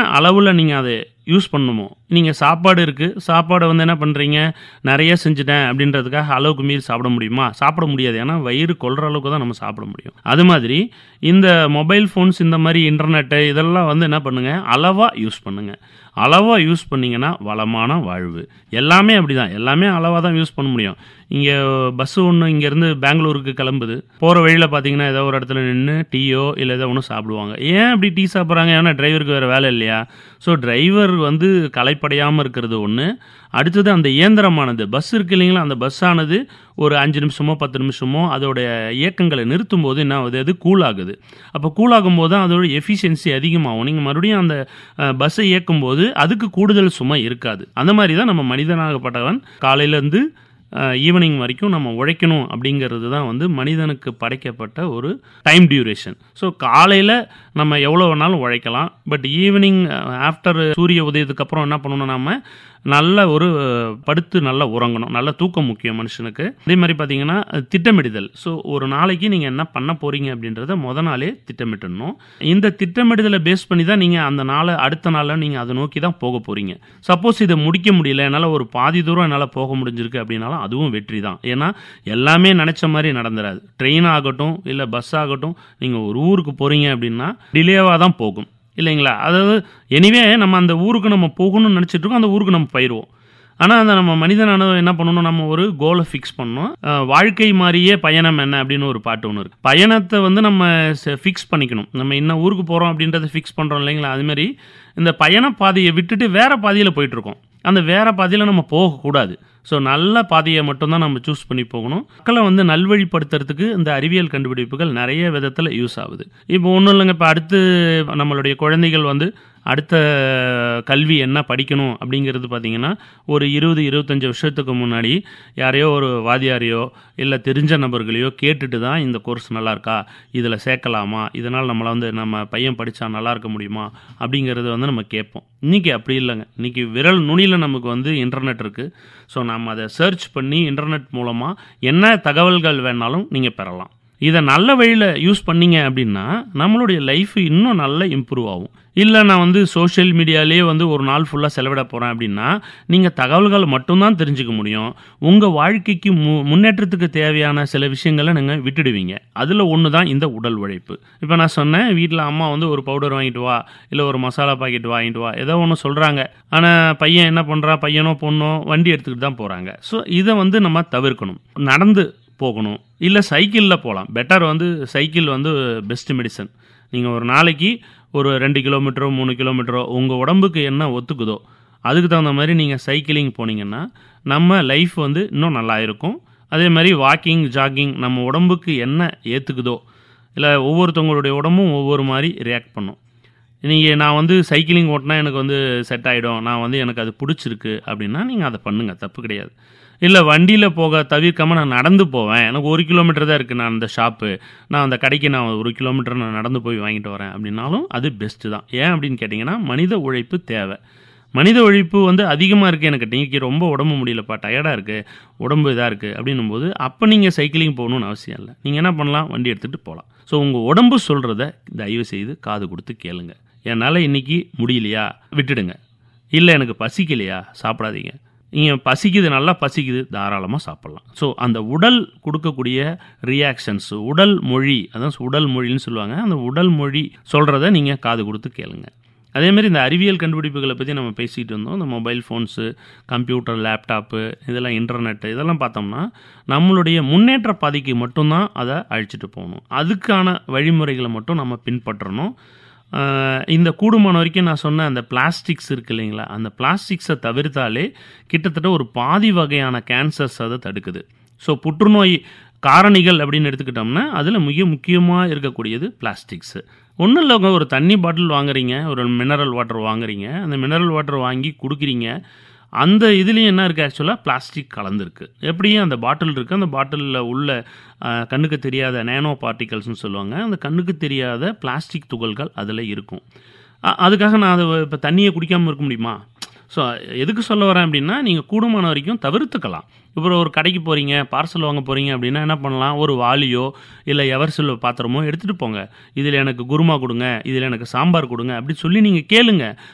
அளவில் நீங்கள் அதை யூஸ் பண்ணணுமோ நீங்கள் சாப்பாடு இருக்குது சாப்பாடை வந்து என்ன பண்ணுறீங்க நிறைய செஞ்சுட்டேன் அப்படின்றதுக்காக அளவுக்கு மீறி சாப்பிட முடியுமா சாப்பிட முடியாது ஏன்னா வயிறு கொள்கிற அளவுக்கு தான் நம்ம சாப்பிட முடியும் அது மாதிரி இந்த மொபைல் ஃபோன்ஸ் இந்த மாதிரி இன்டர்நெட்டு இதெல்லாம் வந்து என்ன பண்ணுங்கள் அளவாக யூஸ் பண்ணுங்கள் அளவாக யூஸ் பண்ணிங்கன்னா வளமான வாழ்வு எல்லாமே அப்படி தான் எல்லாமே அளவாக தான் யூஸ் பண்ண முடியும் இங்கே பஸ்ஸு ஒன்று இங்கேருந்து பெங்களூருக்கு கிளம்புது போகிற வழியில் பார்த்தீங்கன்னா ஏதோ ஒரு இடத்துல நின்று டீயோ இல்லை ஏதோ ஒன்று சாப்பிடுவாங்க ஏன் அப்படி டீ சாப்பிட்றாங்க ஏன்னா டிரைவருக்கு வேறு வேலை இல்லையா ஸோ டிரைவர் வந்து களைப்படையாமல் இருக்கிறது ஒன்று அடுத்தது அந்த இயந்திரமானது பஸ் இருக்கு இல்லைங்களா அந்த பஸ்ஸானது ஒரு அஞ்சு நிமிஷமோ பத்து நிமிஷமோ அதோடைய இயக்கங்களை நிறுத்தும் போது என்ன ஆகுது அது கூல் ஆகுது அப்போ கூல் ஆகும்போது தான் அதோட எஃபிஷியன்சி அதிகமாகும் நீங்கள் மறுபடியும் அந்த பஸ்ஸை இயக்கும் போது அதுக்கு கூடுதல் சுமை இருக்காது அந்த மாதிரி தான் நம்ம மனிதனாகப்பட்டவன் காலையிலேருந்து ஈவினிங் வரைக்கும் நம்ம உழைக்கணும் அப்படிங்கிறது தான் வந்து மனிதனுக்கு படைக்கப்பட்ட ஒரு டைம் டியூரேஷன் ஸோ காலையில் நம்ம எவ்வளோ வேணாலும் உழைக்கலாம் பட் ஈவினிங் ஆஃப்டர் சூரிய உதயத்துக்கு அப்புறம் என்ன பண்ணணும் நம்ம நல்ல ஒரு படுத்து நல்லா உறங்கணும் நல்ல தூக்கம் முக்கியம் மனுஷனுக்கு அதே மாதிரி பார்த்தீங்கன்னா திட்டமிடுதல் ஸோ ஒரு நாளைக்கு நீங்கள் என்ன பண்ண போகிறீங்க அப்படின்றத முத நாளே திட்டமிட்டுடணும் இந்த திட்டமிடுதலை பேஸ் பண்ணி தான் நீங்கள் அந்த நாளை அடுத்த நாளில் நீங்கள் அதை நோக்கி தான் போக போகிறீங்க சப்போஸ் இதை முடிக்க முடியல என்னால் ஒரு பாதி தூரம் என்னால் போக முடிஞ்சிருக்கு அப்படின்னாலும் அதுவும் வெற்றி தான் ஏன்னா எல்லாமே நினச்ச மாதிரி நடந்துடாது ட்ரெயின் ஆகட்டும் இல்லை பஸ் ஆகட்டும் நீங்கள் ஒரு ஊருக்கு போகிறீங்க அப்படின்னா டிலேவாக தான் போகும் இல்லைங்களா அதாவது எனிவே நம்ம அந்த ஊருக்கு நம்ம போகணும்னு நினச்சிட்டு இருக்கோம் அந்த ஊருக்கு நம்ம போயிடுவோம் ஆனால் அந்த நம்ம மனிதனானது என்ன பண்ணணும் நம்ம ஒரு கோலை ஃபிக்ஸ் பண்ணணும் வாழ்க்கை மாதிரியே பயணம் என்ன அப்படின்னு ஒரு பாட்டு ஒன்று இருக்குது பயணத்தை வந்து நம்ம ஃபிக்ஸ் பண்ணிக்கணும் நம்ம என்ன ஊருக்கு போகிறோம் அப்படின்றத ஃபிக்ஸ் பண்ணுறோம் இல்லைங்களா அதுமாரி இந்த பயண பாதையை விட்டுட்டு வேறு பாதையில் போயிட்டுருக்கோம் அந்த வேறு பாதையில் நம்ம போகக்கூடாது ஸோ நல்ல பாதையை மட்டும்தான் நம்ம சூஸ் பண்ணி போகணும் மக்களை வந்து நல்வழிப்படுத்துறதுக்கு இந்த அறிவியல் கண்டுபிடிப்புகள் நிறைய விதத்தில் யூஸ் ஆகுது இப்போ ஒன்றும் இல்லைங்க இப்போ அடுத்து நம்மளுடைய குழந்தைகள் வந்து அடுத்த கல்வி என்ன படிக்கணும் அப்படிங்கிறது பார்த்திங்கன்னா ஒரு இருபது இருபத்தஞ்சி வருஷத்துக்கு முன்னாடி யாரையோ ஒரு வாதியாரையோ இல்லை தெரிஞ்ச நபர்களையோ கேட்டுட்டு தான் இந்த கோர்ஸ் நல்லா இருக்கா இதில் சேர்க்கலாமா இதனால் நம்மளை வந்து நம்ம பையன் படித்தா நல்லா இருக்க முடியுமா அப்படிங்கிறத வந்து நம்ம கேட்போம் இன்றைக்கி அப்படி இல்லைங்க இன்றைக்கி விரல் நுனியில் நமக்கு வந்து இன்டர்நெட் இருக்குது ஸோ நம்ம அதை சர்ச் பண்ணி இன்டர்நெட் மூலமாக என்ன தகவல்கள் வேணாலும் நீங்கள் பெறலாம் இதை நல்ல வழியில் யூஸ் பண்ணீங்க அப்படின்னா நம்மளுடைய லைஃப் இன்னும் நல்லா இம்ப்ரூவ் ஆகும் இல்லை நான் வந்து சோஷியல் மீடியாலேயே வந்து ஒரு நாள் ஃபுல்லாக செலவிட போகிறேன் அப்படின்னா நீங்கள் தகவல்கள் மட்டும்தான் தெரிஞ்சுக்க முடியும் உங்கள் வாழ்க்கைக்கு மு முன்னேற்றத்துக்கு தேவையான சில விஷயங்களை நீங்கள் விட்டுடுவீங்க அதில் ஒன்று தான் இந்த உடல் உழைப்பு இப்போ நான் சொன்னேன் வீட்டில் அம்மா வந்து ஒரு பவுடர் வாங்கிட்டு வா இல்லை ஒரு மசாலா பாக்கெட் வாங்கிட்டு வா ஏதோ ஒன்று சொல்கிறாங்க ஆனால் பையன் என்ன பண்ணுறா பையனோ பொண்ணோ வண்டி எடுத்துக்கிட்டு தான் போகிறாங்க ஸோ இதை வந்து நம்ம தவிர்க்கணும் நடந்து போகணும் இல்லை சைக்கிளில் போகலாம் பெட்டர் வந்து சைக்கிள் வந்து பெஸ்ட் மெடிசன் நீங்கள் ஒரு நாளைக்கு ஒரு ரெண்டு கிலோமீட்டரோ மூணு கிலோமீட்டரோ உங்கள் உடம்புக்கு என்ன ஒத்துக்குதோ அதுக்கு தகுந்த மாதிரி நீங்கள் சைக்கிளிங் போனீங்கன்னா நம்ம லைஃப் வந்து இன்னும் நல்லா இருக்கும் அதே மாதிரி வாக்கிங் ஜாகிங் நம்ம உடம்புக்கு என்ன ஏற்றுக்குதோ இல்லை ஒவ்வொருத்தவங்களுடைய உடம்பும் ஒவ்வொரு மாதிரி ரியாக்ட் பண்ணும் நீங்கள் நான் வந்து சைக்கிளிங் ஓட்டினா எனக்கு வந்து செட் ஆகிடும் நான் வந்து எனக்கு அது பிடிச்சிருக்கு அப்படின்னா நீங்கள் அதை பண்ணுங்கள் தப்பு கிடையாது இல்லை வண்டியில் போக தவிர்க்காமல் நான் நடந்து போவேன் எனக்கு ஒரு கிலோமீட்டர் தான் இருக்குது நான் அந்த ஷாப்பு நான் அந்த கடைக்கு நான் ஒரு கிலோமீட்டர் நான் நடந்து போய் வாங்கிட்டு வரேன் அப்படின்னாலும் அது பெஸ்ட்டு தான் ஏன் அப்படின்னு கேட்டிங்கன்னா மனித உழைப்பு தேவை மனித உழைப்பு வந்து அதிகமாக இருக்குது எனக்கு இன்றைக்கி ரொம்ப உடம்பு முடியலப்பா டயர்டாக இருக்குது உடம்பு இதாக இருக்குது அப்படின்னும் போது அப்போ நீங்கள் சைக்கிளிங் போகணுன்னு அவசியம் இல்லை நீங்கள் என்ன பண்ணலாம் வண்டி எடுத்துகிட்டு போகலாம் ஸோ உங்கள் உடம்பு சொல்கிறத தயவு செய்து காது கொடுத்து கேளுங்க என்னால் இன்றைக்கி முடியலையா விட்டுடுங்க இல்லை எனக்கு பசிக்கலையா சாப்பிடாதீங்க நீங்கள் பசிக்குது நல்லா பசிக்குது தாராளமாக சாப்பிட்லாம் ஸோ அந்த உடல் கொடுக்கக்கூடிய ரியாக்ஷன்ஸ் உடல் மொழி அதான் உடல் மொழின்னு சொல்லுவாங்க அந்த உடல் மொழி சொல்கிறத நீங்கள் காது கொடுத்து கேளுங்க அதேமாதிரி இந்த அறிவியல் கண்டுபிடிப்புகளை பற்றி நம்ம பேசிகிட்டு இருந்தோம் இந்த மொபைல் ஃபோன்ஸு கம்ப்யூட்டர் லேப்டாப்பு இதெல்லாம் இன்டர்நெட்டு இதெல்லாம் பார்த்தோம்னா நம்மளுடைய முன்னேற்ற பாதைக்கு மட்டும்தான் அதை அழிச்சிட்டு போகணும் அதுக்கான வழிமுறைகளை மட்டும் நம்ம பின்பற்றணும் இந்த கூடுமான வரைக்கும் நான் சொன்ன அந்த பிளாஸ்டிக்ஸ் இருக்கு இல்லைங்களா அந்த பிளாஸ்டிக்ஸை தவிர்த்தாலே கிட்டத்தட்ட ஒரு பாதி வகையான கேன்சர்ஸ் அதை தடுக்குது ஸோ புற்றுநோய் காரணிகள் அப்படின்னு எடுத்துக்கிட்டோம்னா அதில் மிக முக்கியமாக இருக்கக்கூடியது பிளாஸ்டிக்ஸு ஒன்றும் இல்லைங்க ஒரு தண்ணி பாட்டில் வாங்குறீங்க ஒரு மினரல் வாட்டர் வாங்குறீங்க அந்த மினரல் வாட்டர் வாங்கி குடிக்கிறீங்க அந்த இதுலேயும் என்ன இருக்குது ஆக்சுவலாக பிளாஸ்டிக் கலந்துருக்கு எப்படியும் அந்த பாட்டில் இருக்குது அந்த பாட்டிலில் உள்ள கண்ணுக்கு தெரியாத நேனோ பார்ட்டிகல்ஸ்னு சொல்லுவாங்க அந்த கண்ணுக்கு தெரியாத பிளாஸ்டிக் துகள்கள் அதில் இருக்கும் அதுக்காக நான் அதை இப்போ தண்ணியை குடிக்காமல் இருக்க முடியுமா ஸோ எதுக்கு சொல்ல வரேன் அப்படின்னா நீங்கள் கூடுமான வரைக்கும் தவிர்த்துக்கலாம் இப்போ ஒரு கடைக்கு போகிறீங்க பார்சல் வாங்க போகிறீங்க அப்படின்னா என்ன பண்ணலாம் ஒரு வாளியோ இல்லை எவர்சில் பாத்திரமோ எடுத்துகிட்டு போங்க இதில் எனக்கு குருமா கொடுங்க இதில் எனக்கு சாம்பார் கொடுங்க அப்படி சொல்லி நீங்கள் கேளுங்க